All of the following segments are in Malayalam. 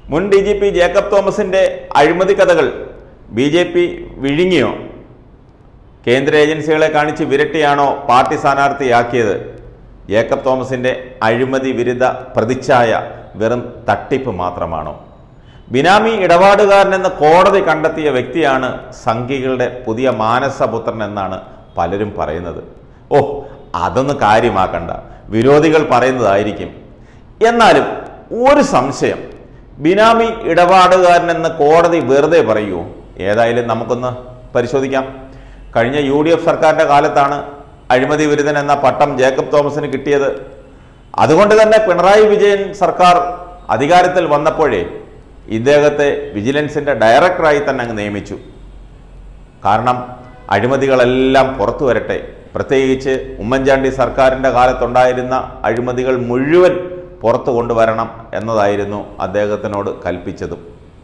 മുൻ ഡി ജി പി ജേക്കബ് തോമസിന്റെ അഴിമതി കഥകൾ ബി ജെ പി വിഴുങ്ങിയോ കേന്ദ്ര ഏജൻസികളെ കാണിച്ച് വിരട്ടിയാണോ പാർട്ടി സ്ഥാനാർത്ഥിയാക്കിയത് ജേക്കബ് തോമസിന്റെ അഴിമതി വിരുദ്ധ പ്രതിച്ഛായ വെറും തട്ടിപ്പ് മാത്രമാണോ ബിനാമി ഇടപാടുകാരനെന്ന് കോടതി കണ്ടെത്തിയ വ്യക്തിയാണ് സംഘികളുടെ പുതിയ മാനസപുത്രൻ എന്നാണ് പലരും പറയുന്നത് ഓ അതൊന്നും കാര്യമാക്കണ്ട വിരോധികൾ പറയുന്നതായിരിക്കും എന്നാലും ഒരു സംശയം ബിനാമി ഇടപാടുകാരനെന്ന് കോടതി വെറുതെ പറയൂ ഏതായാലും നമുക്കൊന്ന് പരിശോധിക്കാം കഴിഞ്ഞ യു ഡി എഫ് സർക്കാരിൻ്റെ കാലത്താണ് അഴിമതി വിരുദ്ധൻ എന്ന പട്ടം ജേക്കബ് തോമസിന് കിട്ടിയത് അതുകൊണ്ട് തന്നെ പിണറായി വിജയൻ സർക്കാർ അധികാരത്തിൽ വന്നപ്പോഴേ ഇദ്ദേഹത്തെ വിജിലൻസിൻ്റെ ഡയറക്ടറായി തന്നെ അങ്ങ് നിയമിച്ചു കാരണം അഴിമതികളെല്ലാം പുറത്തു വരട്ടെ പ്രത്യേകിച്ച് ഉമ്മൻചാണ്ടി സർക്കാരിൻ്റെ കാലത്തുണ്ടായിരുന്ന അഴിമതികൾ മുഴുവൻ പുറത്തു കൊണ്ടുവരണം എന്നതായിരുന്നു അദ്ദേഹത്തിനോട് കൽപ്പിച്ചതും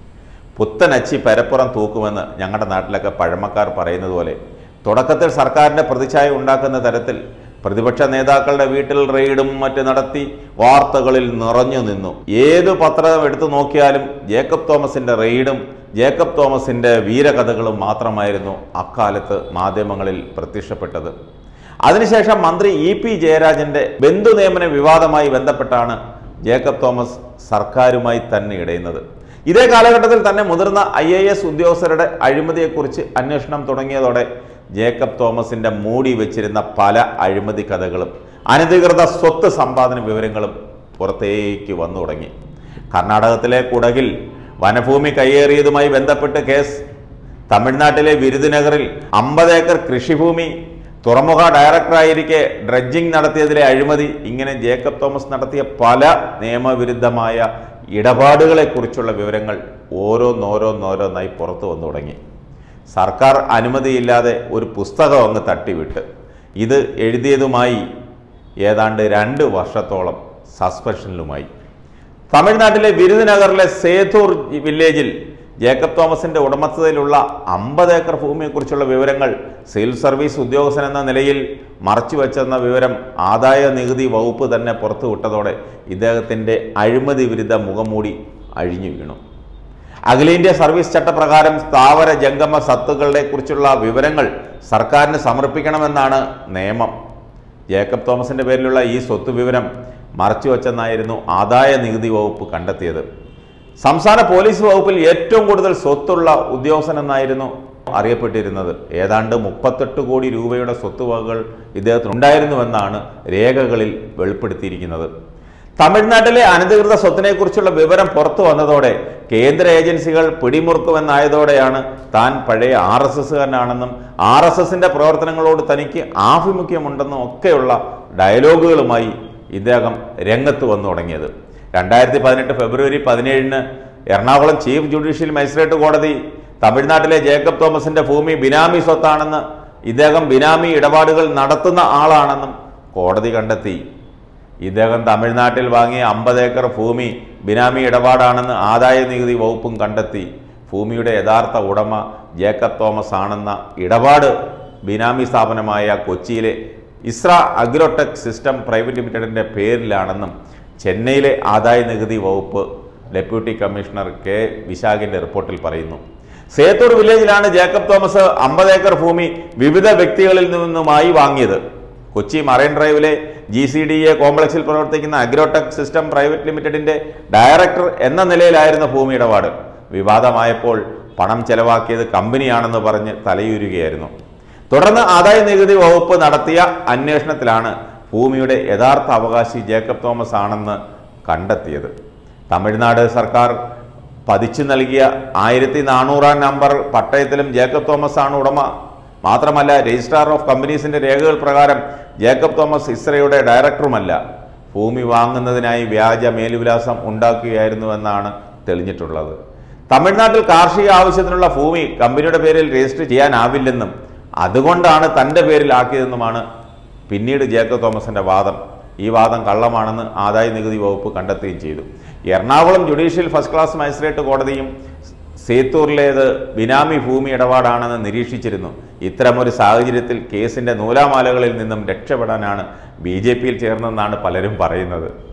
പുത്തനച്ചി പരപ്പുറം തൂക്കുമെന്ന് ഞങ്ങളുടെ നാട്ടിലൊക്കെ പഴമക്കാർ പറയുന്നത് പോലെ തുടക്കത്തിൽ സർക്കാരിൻ്റെ പ്രതിച്ഛായ ഉണ്ടാക്കുന്ന തരത്തിൽ പ്രതിപക്ഷ നേതാക്കളുടെ വീട്ടിൽ റെയ്ഡും മറ്റ് നടത്തി വാർത്തകളിൽ നിറഞ്ഞു നിന്നു ഏത് പത്രം എടുത്തു നോക്കിയാലും ജേക്കബ് തോമസിന്റെ റെയ്ഡും ജേക്കബ് തോമസിന്റെ വീരകഥകളും മാത്രമായിരുന്നു അക്കാലത്ത് മാധ്യമങ്ങളിൽ പ്രത്യക്ഷപ്പെട്ടത് അതിനുശേഷം മന്ത്രി ഇ പി ജയരാജന്റെ ബന്ധു നിയമന വിവാദമായി ബന്ധപ്പെട്ടാണ് ജേക്കബ് തോമസ് സർക്കാരുമായി തന്നെ ഇടയുന്നത് ഇതേ കാലഘട്ടത്തിൽ തന്നെ മുതിർന്ന ഐ എ എസ് ഉദ്യോഗസ്ഥരുടെ അഴിമതിയെക്കുറിച്ച് അന്വേഷണം തുടങ്ങിയതോടെ ജേക്കബ് തോമസിന്റെ മൂടി വെച്ചിരുന്ന പല അഴിമതി കഥകളും അനധികൃത സ്വത്ത് സമ്പാദന വിവരങ്ങളും പുറത്തേക്ക് വന്നു തുടങ്ങി കർണാടകത്തിലെ കുടകിൽ വനഭൂമി കയ്യേറിയതുമായി ബന്ധപ്പെട്ട് കേസ് തമിഴ്നാട്ടിലെ വിരുദുനഗറിൽ അമ്പത് ഏക്കർ കൃഷിഭൂമി തുറമുഖ ഡയറക്ടറായിരിക്കെ ഡ്രഡ്ജിംഗ് നടത്തിയതിലെ അഴിമതി ഇങ്ങനെ ജേക്കബ് തോമസ് നടത്തിയ പല നിയമവിരുദ്ധമായ ഇടപാടുകളെക്കുറിച്ചുള്ള വിവരങ്ങൾ ഓരോന്നോരോന്നോരോന്നായി പുറത്തു വന്നു തുടങ്ങി സർക്കാർ അനുമതിയില്ലാതെ ഒരു പുസ്തകം അങ്ങ് തട്ടിവിട്ട് ഇത് എഴുതിയതുമായി ഏതാണ്ട് രണ്ട് വർഷത്തോളം സസ്പെൻഷനിലുമായി തമിഴ്നാട്ടിലെ വിരുദുനഗറിലെ സേതൂർ വില്ലേജിൽ ജേക്കബ് തോമസിന്റെ ഉടമസ്ഥതയിലുള്ള അമ്പത് ഏക്കർ ഭൂമിയെക്കുറിച്ചുള്ള വിവരങ്ങൾ സിവിൽ സർവീസ് ഉദ്യോഗസ്ഥൻ എന്ന നിലയിൽ മറച്ചുവെച്ചെന്ന വിവരം ആദായ നികുതി വകുപ്പ് തന്നെ പുറത്തുവിട്ടതോടെ ഇദ്ദേഹത്തിൻ്റെ അഴിമതി വിരുദ്ധ മുഖംമൂടി അഴിഞ്ഞു വീണു അഖിലേന്ത്യാ സർവീസ് ചട്ടപ്രകാരം സ്ഥാവര ജംഗമ സത്തുക്കളെ കുറിച്ചുള്ള വിവരങ്ങൾ സർക്കാരിന് സമർപ്പിക്കണമെന്നാണ് നിയമം ജേക്കബ് തോമസിന്റെ പേരിലുള്ള ഈ സ്വത്ത് വിവരം മറച്ചുവെച്ചെന്നായിരുന്നു ആദായ നികുതി വകുപ്പ് കണ്ടെത്തിയത് സംസ്ഥാന പോലീസ് വകുപ്പിൽ ഏറ്റവും കൂടുതൽ സ്വത്തുള്ള ഉദ്യോഗസ്ഥൻ എന്നായിരുന്നു അറിയപ്പെട്ടിരുന്നത് ഏതാണ്ട് മുപ്പത്തെട്ട് കോടി രൂപയുടെ സ്വത്തുവകകൾ ഇദ്ദേഹത്തിന് ഉണ്ടായിരുന്നുവെന്നാണ് രേഖകളിൽ വെളിപ്പെടുത്തിയിരിക്കുന്നത് തമിഴ്നാട്ടിലെ അനധികൃത സ്വത്തിനെക്കുറിച്ചുള്ള വിവരം പുറത്തു വന്നതോടെ കേന്ദ്ര ഏജൻസികൾ പിടിമുറുക്കുമെന്നായതോടെയാണ് താൻ പഴയ ആർ എസ് എസ്സുകാരനാണെന്നും ആർ എസ് എസിന്റെ പ്രവർത്തനങ്ങളോട് തനിക്ക് ആഭിമുഖ്യമുണ്ടെന്നും ഒക്കെയുള്ള ഡയലോഗുകളുമായി ഇദ്ദേഹം രംഗത്ത് വന്നു തുടങ്ങിയത് രണ്ടായിരത്തി പതിനെട്ട് ഫെബ്രുവരി പതിനേഴിന് എറണാകുളം ചീഫ് ജുഡീഷ്യൽ മജിസ്ട്രേറ്റ് കോടതി തമിഴ്നാട്ടിലെ ജേക്കബ് തോമസിന്റെ ഭൂമി ബിനാമി സ്വത്താണെന്ന് ഇദ്ദേഹം ബിനാമി ഇടപാടുകൾ നടത്തുന്ന ആളാണെന്നും കോടതി കണ്ടെത്തി ഇദ്ദേഹം തമിഴ്നാട്ടിൽ വാങ്ങിയ അമ്പത് ഏക്കർ ഭൂമി ബിനാമി ഇടപാടാണെന്ന് ആദായ നികുതി വകുപ്പും കണ്ടെത്തി ഭൂമിയുടെ യഥാർത്ഥ ഉടമ ജേക്കബ് തോമസ് ആണെന്ന ഇടപാട് ബിനാമി സ്ഥാപനമായ കൊച്ചിയിലെ ഇസ്ര അഗ്രോടെക് സിസ്റ്റം പ്രൈവറ്റ് ലിമിറ്റഡിൻ്റെ പേരിലാണെന്നും ചെന്നൈയിലെ ആദായ നികുതി വകുപ്പ് ഡെപ്യൂട്ടി കമ്മീഷണർ കെ വിശാഖിന്റെ റിപ്പോർട്ടിൽ പറയുന്നു സേത്തൂർ വില്ലേജിലാണ് ജേക്കബ് തോമസ് അമ്പത് ഏക്കർ ഭൂമി വിവിധ വ്യക്തികളിൽ നിന്നുമായി വാങ്ങിയത് കൊച്ചി മറൈൻ ഡ്രൈവിലെ ജി സി ഡി എ കോംപ്ലക്സിൽ പ്രവർത്തിക്കുന്ന അഗ്രോടെക് സിസ്റ്റം പ്രൈവറ്റ് ലിമിറ്റഡിന്റെ ഡയറക്ടർ എന്ന നിലയിലായിരുന്നു ഭൂമി ഇടപാട് വിവാദമായപ്പോൾ പണം ചെലവാക്കിയത് കമ്പനിയാണെന്ന് പറഞ്ഞ് തലയൂരുകയായിരുന്നു തുടർന്ന് ആദായ നികുതി വകുപ്പ് നടത്തിയ അന്വേഷണത്തിലാണ് ഭൂമിയുടെ യഥാർത്ഥ അവകാശി ജേക്കബ് തോമസ് ആണെന്ന് കണ്ടെത്തിയത് തമിഴ്നാട് സർക്കാർ പതിച്ചു നൽകിയ ആയിരത്തി നാനൂറാം നമ്പർ പട്ടയത്തിലും ജേക്കബ് തോമസ് ആണ് ഉടമ മാത്രമല്ല രജിസ്ട്രാർ ഓഫ് കമ്പനീസിന്റെ രേഖകൾ പ്രകാരം ജേക്കബ് തോമസ് ഇസ്രയുടെ ഡയറക്ടറുമല്ല ഭൂമി വാങ്ങുന്നതിനായി വ്യാജ മേൽവിലാസം ഉണ്ടാക്കുകയായിരുന്നുവെന്നാണ് തെളിഞ്ഞിട്ടുള്ളത് തമിഴ്നാട്ടിൽ കാർഷിക ആവശ്യത്തിനുള്ള ഭൂമി കമ്പനിയുടെ പേരിൽ രജിസ്റ്റർ ചെയ്യാനാവില്ലെന്നും അതുകൊണ്ടാണ് തൻ്റെ പേരിലാക്കിയതെന്നുമാണ് പിന്നീട് ജേക്കബ് തോമസിന്റെ വാദം ഈ വാദം കള്ളമാണെന്ന് ആദായ നികുതി വകുപ്പ് കണ്ടെത്തുകയും ചെയ്തു Ernakulam judicial first class magistrate കോടതിയും സേത്തൂറിലേത് ബിനാമി ഭൂമി ഇടപാടാണെന്ന് നിരീക്ഷിച്ചിരുന്നു ഇത്തരമൊരു സാഹചര്യത്തിൽ കേസിന്റെ നൂലാമാലകളിൽ നിന്നും രക്ഷപ്പെടാനാണ് ബി ജെ പിയിൽ ചേർന്നെന്നാണ് പലരും പറയുന്നത്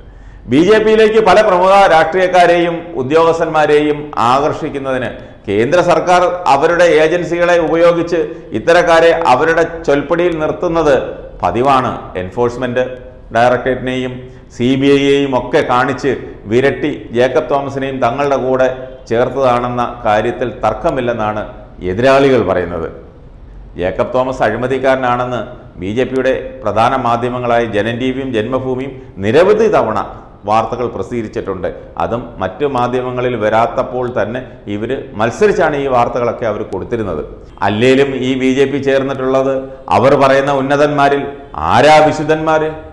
ബി ജെ പിയിലേക്ക് പല പ്രമുഖ രാഷ്ട്രീയക്കാരെയും ഉദ്യോഗസ്ഥന്മാരെയും ആകർഷിക്കുന്നതിന് കേന്ദ്ര സർക്കാർ അവരുടെ ഏജൻസികളെ ഉപയോഗിച്ച് ഇത്തരക്കാരെ അവരുടെ ചൊൽപ്പടിയിൽ നിർത്തുന്നത് പതിവാണ് എൻഫോഴ്സ്മെന്റ് ഡയറക്ടറേറ്റിനെയും സി ബി ഐയെയും ഒക്കെ കാണിച്ച് വിരട്ടി ജേക്കബ് തോമസിനെയും തങ്ങളുടെ കൂടെ ചേർത്തതാണെന്ന കാര്യത്തിൽ തർക്കമില്ലെന്നാണ് എതിരാളികൾ പറയുന്നത് ജേക്കബ് തോമസ് അഴിമതിക്കാരനാണെന്ന് ബി ജെ പിയുടെ പ്രധാന മാധ്യമങ്ങളായ ജനൻ ടി വിയും ജന്മഭൂമിയും നിരവധി തവണ വാർത്തകൾ പ്രസിദ്ധീകരിച്ചിട്ടുണ്ട് അതും മറ്റു മാധ്യമങ്ങളിൽ വരാത്തപ്പോൾ തന്നെ ഇവർ മത്സരിച്ചാണ് ഈ വാർത്തകളൊക്കെ അവർ കൊടുത്തിരുന്നത് അല്ലേലും ഈ ബി ജെ പി ചേർന്നിട്ടുള്ളത് അവർ പറയുന്ന ഉന്നതന്മാരിൽ ആരാ വിശുദ്ധന്മാർ